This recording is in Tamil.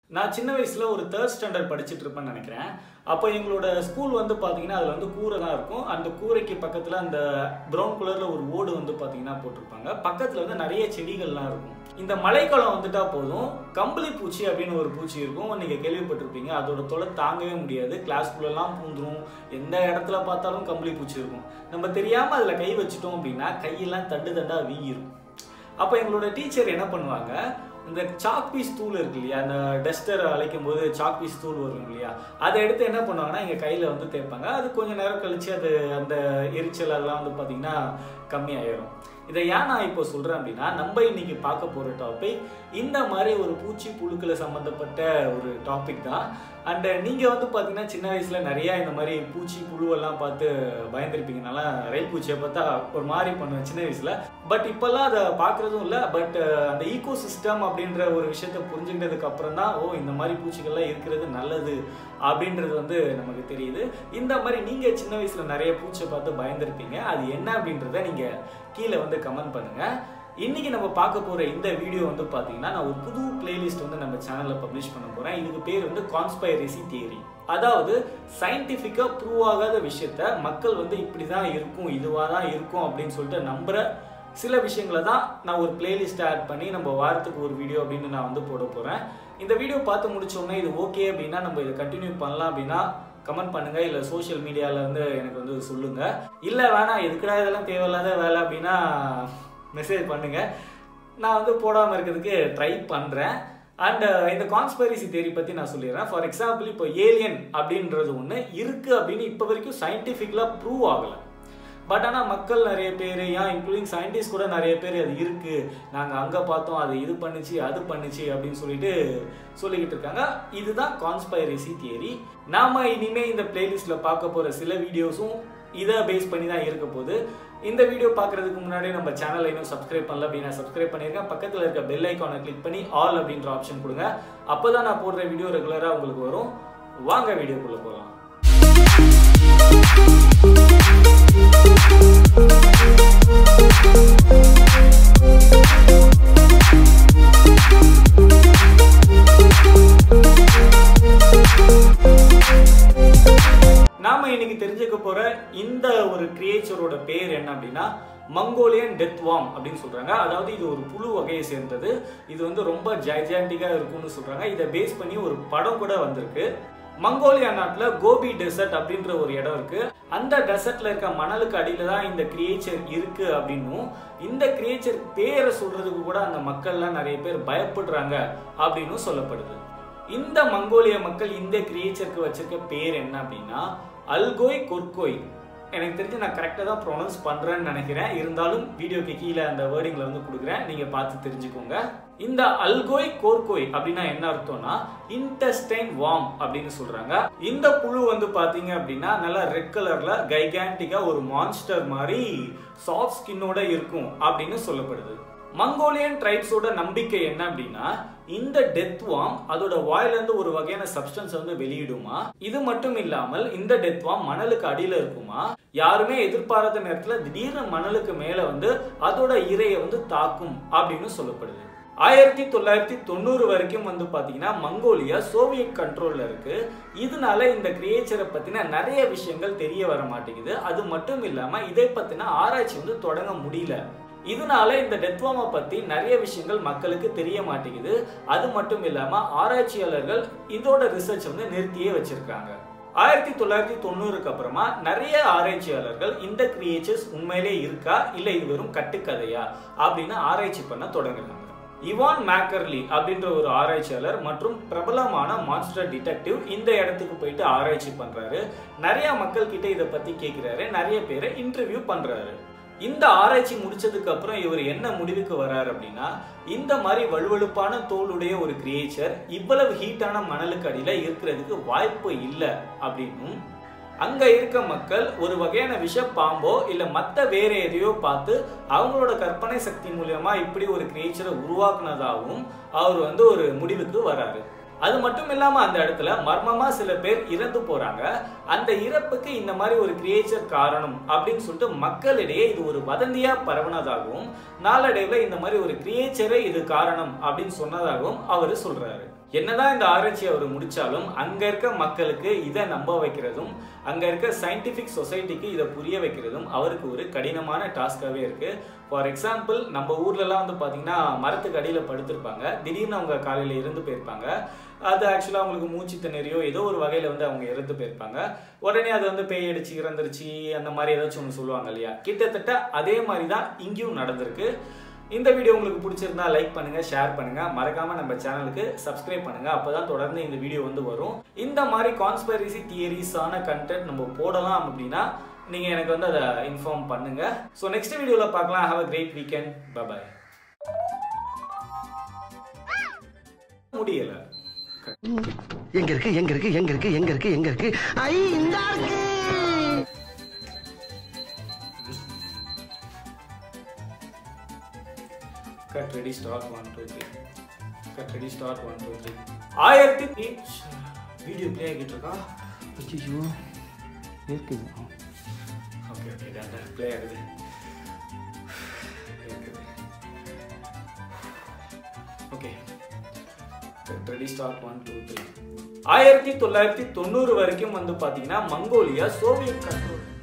நான் சின்ன வயசுல ஒரு தேர்ட் ஸ்டாண்டர்ட் படிச்சுட்டு இருப்பேன்னு நினைக்கிறேன் அப்போ எங்களோட ஸ்கூல் வந்து பார்த்தீங்கன்னா அதில் வந்து கூரை தான் இருக்கும் அந்த கூரைக்கு பக்கத்தில் அந்த ப்ரௌன் கலரில் ஒரு ஓடு வந்து பார்த்தீங்கன்னா போட்டிருப்பாங்க பக்கத்தில் வந்து நிறைய செடிகள்லாம் இருக்கும் இந்த மழைக்காலம் வந்துட்டா போதும் கம்பளி பூச்சி அப்படின்னு ஒரு பூச்சி இருக்கும் நீங்கள் கேள்விப்பட்டிருப்பீங்க அதோட தொலை தாங்கவே முடியாது கிளாஸ்குள்ளெல்லாம் பூந்துரும் எந்த இடத்துல பார்த்தாலும் கம்பளி பூச்சி இருக்கும் நம்ம தெரியாமல் அதில் கை வச்சுட்டோம் அப்படின்னா கையெல்லாம் தண்டு தண்டாக வீங்கிரும் அப்போ எங்களோட டீச்சர் என்ன பண்ணுவாங்க இந்த சாக் பீஸ் தூள் இருக்கு இல்லையா அந்த டஸ்டர் அழைக்கும் போது சாக் பீஸ் தூள் வரும் இல்லையா அதை எடுத்து என்ன பண்ணுவாங்கன்னா எங்கள் கையில் வந்து தேய்ப்பாங்க அது கொஞ்சம் நேரம் கழிச்சு அது அந்த எரிச்சல் அதெல்லாம் வந்து பார்த்தீங்கன்னா கம்மியாயிரும் இதை ஏன் நான் இப்போ சொல்கிறேன் அப்படின்னா நம்ம இன்னைக்கு பார்க்க போகிற டாபிக் இந்த மாதிரி ஒரு பூச்சி புழுக்களை சம்மந்தப்பட்ட ஒரு டாபிக் தான் அண்டு நீங்கள் வந்து பார்த்தீங்கன்னா சின்ன வயசில் நிறையா இந்த மாதிரி பூச்சி புழுவெல்லாம் பார்த்து பயந்துருப்பீங்க நல்லா ரயில் பூச்சியை பார்த்தா ஒரு மாதிரி பண்ணுவேன் சின்ன வயசில் பட் இப்போல்லாம் அதை பார்க்குறதும் இல்லை பட் அந்த ஈகோ சிஸ்டம் அப்படின்ற ஒரு விஷயத்தை புரிஞ்சுக்கிட்டதுக்கு அப்புறம் தான் ஓ இந்த மாதிரி பூச்சிகள்லாம் இருக்கிறது நல்லது அப்படின்றது வந்து நமக்கு தெரியுது இந்த மாதிரி நீங்கள் சின்ன வயசில் நிறைய பூச்சை பார்த்து பயந்துருப்பீங்க அது என்ன அப்படின்றத நீங்கள் கீழே வந்து கமெண்ட் பண்ணுங்கள் இன்னைக்கு நம்ம பார்க்க போற இந்த வீடியோ வந்து பாத்தீங்கன்னா நான் ஒரு புது பிளேலிஸ்ட் வந்து நம்ம சேனல்ல பப்ளிஷ் பண்ண போறேன் இதுக்கு பேர் வந்து கான்ஸ்பைரசி தியரி அதாவது சயின்டிஃபிக்கா ப்ரூவ் ஆகாத விஷயத்த மக்கள் வந்து இப்படிதான் இருக்கும் இதுவா தான் இருக்கும் அப்படின்னு சொல்லிட்டு நம்புற சில விஷயங்களை தான் நான் ஒரு பிளேலிஸ்ட் ஆட் பண்ணி நம்ம வாரத்துக்கு ஒரு வீடியோ அப்படின்னு நான் வந்து போட போறேன் இந்த வீடியோ பார்த்து முடிச்சோடனே இது ஓகே அப்படின்னா நம்ம இதை கண்டினியூ பண்ணலாம் அப்படின்னா கமெண்ட் பண்ணுங்க இல்ல சோஷியல் மீடியால வந்து எனக்கு வந்து சொல்லுங்க இல்ல வேணாம் எதுக்குடா இதெல்லாம் தேவையில்லாத வேலை அப்படின்னா மெசேஜ் பண்ணுங்க நான் வந்து போடாமல் இருக்கிறதுக்கு ட்ரை பண்ணுறேன் அண்ட் இந்த கான்ஸ்பைரசி தேரி பற்றி நான் சொல்லிடுறேன் ஃபார் எக்ஸாம்பிள் இப்போ ஏலியன் அப்படின்றது ஒன்று இருக்குது அப்படின்னு இப்போ வரைக்கும் சயின்டிஃபிக்கலாக ப்ரூவ் ஆகலை பட் ஆனால் மக்கள் நிறைய பேர் ஏன் இன்க்ளூடிங் சயின்டிஸ்ட் கூட நிறைய பேர் அது இருக்குது நாங்கள் அங்கே பார்த்தோம் அது இது பண்ணுச்சு அது பண்ணுச்சு அப்படின்னு சொல்லிட்டு சொல்லிக்கிட்டு இருக்காங்க இதுதான் கான்ஸ்பைரசி தியரி நாம இனிமே இந்த பிளேலிஸ்ட்டில் பார்க்க போகிற சில வீடியோஸும் இதை பேஸ் பண்ணி தான் இருக்க போகுது இந்த வீடியோ பார்க்கறதுக்கு முன்னாடி நம்ம சேனலை இன்னும் சப்ஸ்கிரைப் பண்ணல அப்படின்னா சப்ஸ்கிரைப் பண்ணிருக்கேன் பக்கத்தில் இருக்க பெல் ஐக்கானை கிளிக் பண்ணி ஆல் அப்படின்ற ஆப்ஷன் கொடுங்க அப்போ தான் நான் போடுற வீடியோ ரெகுலராக உங்களுக்கு வரும் வாங்க வீடியோக்குள்ளே போகலாம் நாம இன்னைக்கு தெரிஞ்சுக்க போற இந்த ஒரு கிரியேச்சரோட பேர் என்ன அப்படின்னா மங்கோலியன் டெத் வாம் அப்படின்னு சொல்றாங்க அதாவது இது ஒரு புழு வகையை சேர்ந்தது இது வந்து ரொம்ப ஜைஜாண்டிக்கா இருக்கும்னு சொல்றாங்க இதை பேஸ் பண்ணி ஒரு படம் கூட வந்திருக்கு மங்கோலியா நாட்டுல கோபி டெசர்ட் அப்படின்ற ஒரு இடம் இருக்கு அந்த டெசர்ட்ல இருக்க மணலுக்கு அடியில தான் இந்த கிரியேச்சர் இருக்கு அப்படின்னும் இந்த கிரியேச்சர் பேரை சொல்றதுக்கு கூட அந்த மக்கள்லாம் நிறைய பேர் பயப்படுறாங்க அப்படின்னு சொல்லப்படுது இந்த மங்கோலிய மக்கள் இந்த கிரியேச்சருக்கு வச்சிருக்க பேர் என்ன அப்படின்னா அல்கோய் கொர்கோய் எனக்கு தெரிஞ்சு நான் கரெக்டாக தான் ப்ரொனவுன்ஸ் பண்ணுறேன்னு நினைக்கிறேன் இருந்தாலும் வீடியோக்கு கீழே அந்த வேர்டிங்கில் வந்து கொடுக்குறேன் நீங்கள் பார்த்து தெரிஞ்சுக்கோங்க இந்த அல்கோய் கோர்கோய் அப்படின்னா என்ன அர்த்தம்னா இன்டெஸ்டைன் வார்ம் அப்படின்னு சொல்றாங்க இந்த புழு வந்து பாத்தீங்க அப்படின்னா நல்லா ரெட் கலர்ல கைகாண்டிக்கா ஒரு மான்ஸ்டர் மாதிரி சாஃப்ட் ஸ்கின்னோட இருக்கும் அப்படின்னு சொல்லப்படுது மங்கோலியன் ட்ரைப்ஸோட நம்பிக்கை என்ன அப்படின்னா இந்த டெத் வாம் அதோட வாயிலிருந்து ஒரு வகையான சப்ஸ்டன்ஸ் வந்து வெளியிடுமா இது மட்டும் இல்லாமல் இந்த டெத் வாம் மணலுக்கு அடியில இருக்குமா யாருமே எதிர்பாராத நேரத்துல திடீர்னு மணலுக்கு மேல வந்து அதோட இரையை வந்து தாக்கும் அப்படின்னு சொல்லப்படுது ஆயிரத்தி தொள்ளாயிரத்தி தொண்ணூறு வரைக்கும் வந்து பாத்தீங்கன்னா மங்கோலியா சோவியத் கண்ட்ரோல்ல இருக்கு இதனால இந்த கிரியேச்சரை பத்தின நிறைய விஷயங்கள் தெரிய வர மாட்டேங்குது அது மட்டும் இல்லாம இதை பத்தின ஆராய்ச்சி வந்து தொடங்க முடியல இதனால இந்த டெத்வாமா பத்தி நிறைய விஷயங்கள் மக்களுக்கு தெரிய மாட்டேங்குது அது மட்டும் இல்லாம ஆராய்ச்சியாளர்கள் இதோட ரிசர்ச் வந்து நிறுத்தியே வச்சிருக்காங்க ஆயிரத்தி தொள்ளாயிரத்தி தொண்ணூறுக்கு அப்புறமா நிறைய ஆராய்ச்சியாளர்கள் இந்த கிரியேச்சர்ஸ் உண்மையிலே இருக்கா இல்ல இது வெறும் கட்டுக்கதையா அப்படின்னு ஆராய்ச்சி பண்ண தொடங்குறாங்க இவான் மேக்கர்லி அப்படின்ற ஒரு ஆராய்ச்சியாளர் மற்றும் பிரபலமான மான்ஸ்டர் டிடெக்டிவ் இந்த இடத்துக்கு போயிட்டு ஆராய்ச்சி பண்றாரு நிறைய மக்கள் கிட்ட இதை பத்தி கேட்கிறாரு நிறைய பேரை இன்டர்வியூ பண்றாரு இந்த ஆராய்ச்சி முடிச்சதுக்கு அப்புறம் இவர் என்ன முடிவுக்கு வர்றாரு அப்படின்னா இந்த மாதிரி வலுவழுப்பான தோலுடைய ஒரு கிரியேச்சர் இவ்வளவு ஹீட்டான மணலுக்கு அடியில இருக்கிறதுக்கு வாய்ப்பு இல்லை அப்படின்னும் அங்க இருக்க மக்கள் ஒரு வகையான விஷ பாம்போ இல்ல மத்த வேற எதையோ பார்த்து அவங்களோட கற்பனை சக்தி மூலியமா இப்படி ஒரு கிரியேச்சரை உருவாக்குனதாகவும் அவர் வந்து ஒரு முடிவுக்கு வராரு அது மட்டும் இல்லாம அந்த இடத்துல மர்மமா சில பேர் இறந்து போறாங்க அந்த இறப்புக்கு இந்த மாதிரி ஒரு கிரியேச்சர் காரணம் அப்படின்னு சொல்லிட்டு மக்களிடையே இது ஒரு வதந்தியா பரவுனதாகவும் நாளடைவுல இந்த மாதிரி ஒரு கிரியேச்சரே இது காரணம் அப்படின்னு சொன்னதாகவும் அவர் சொல்றாரு என்னதான் இந்த ஆராய்ச்சி அவர் முடிச்சாலும் அங்க இருக்க மக்களுக்கு இதை நம்ப வைக்கிறதும் அங்க இருக்க சயின்டிபிக் சொசைட்டிக்கு இதை புரிய வைக்கிறதும் அவருக்கு ஒரு கடினமான டாஸ்காவே இருக்கு ஃபார் எக்ஸாம்பிள் நம்ம ஊர்லலாம் வந்து பாத்தீங்கன்னா மரத்துக்கு அடியில படுத்திருப்பாங்க திடீர்னு அவங்க காலையில இருந்து போயிருப்பாங்க அது ஆக்சுவலாக அவங்களுக்கு மூச்சு திணறியோ ஏதோ ஒரு வகையில் வந்து அவங்க இறந்து போயிருப்பாங்க உடனே அது வந்து பேய் அடிச்சு இறந்துருச்சு அந்த மாதிரி ஏதாச்சும் ஒன்று சொல்லுவாங்க இல்லையா கிட்டத்தட்ட அதே மாதிரி தான் இங்கேயும் நடந்திருக்கு இந்த வீடியோ உங்களுக்கு பிடிச்சிருந்தா லைக் பண்ணுங்க ஷேர் பண்ணுங்க மறக்காம நம்ம சேனலுக்கு சப்ஸ்கிரைப் பண்ணுங்க அப்பதான் தொடர்ந்து இந்த வீடியோ வந்து வரும் இந்த மாதிரி கான்ஸ்பைரசி தியரிஸான கண்டென்ட் நம்ம போடலாம் அப்படின்னா நீங்க எனக்கு வந்து அதை இன்ஃபார்ம் பண்ணுங்க ஸோ நெக்ஸ்ட் வீடியோவில் பார்க்கலாம் have a great weekend bye bye முடியல எங்க இருக்கு எங்க இருக்கு எங்க இருக்கு எங்க இருக்கு எங்க இருக்கு ஐ இந்த இருக்கு cut ready start one two three cut ready start one two three ஆயிரத்தி வீடியோ ப்ளே ஆகிட்டு இருக்கா ஐயோ இருக்குது ஓகே ஓகே டன் ப்ளே ஆகுது இருக்குது okay ready start one two three ஆயிரத்தி தொள்ளாயிரத்தி தொண்ணூறு வரைக்கும் வந்து பார்த்தீங்கன்னா மங்கோலியா சோவியத் கண்ட்ரோல்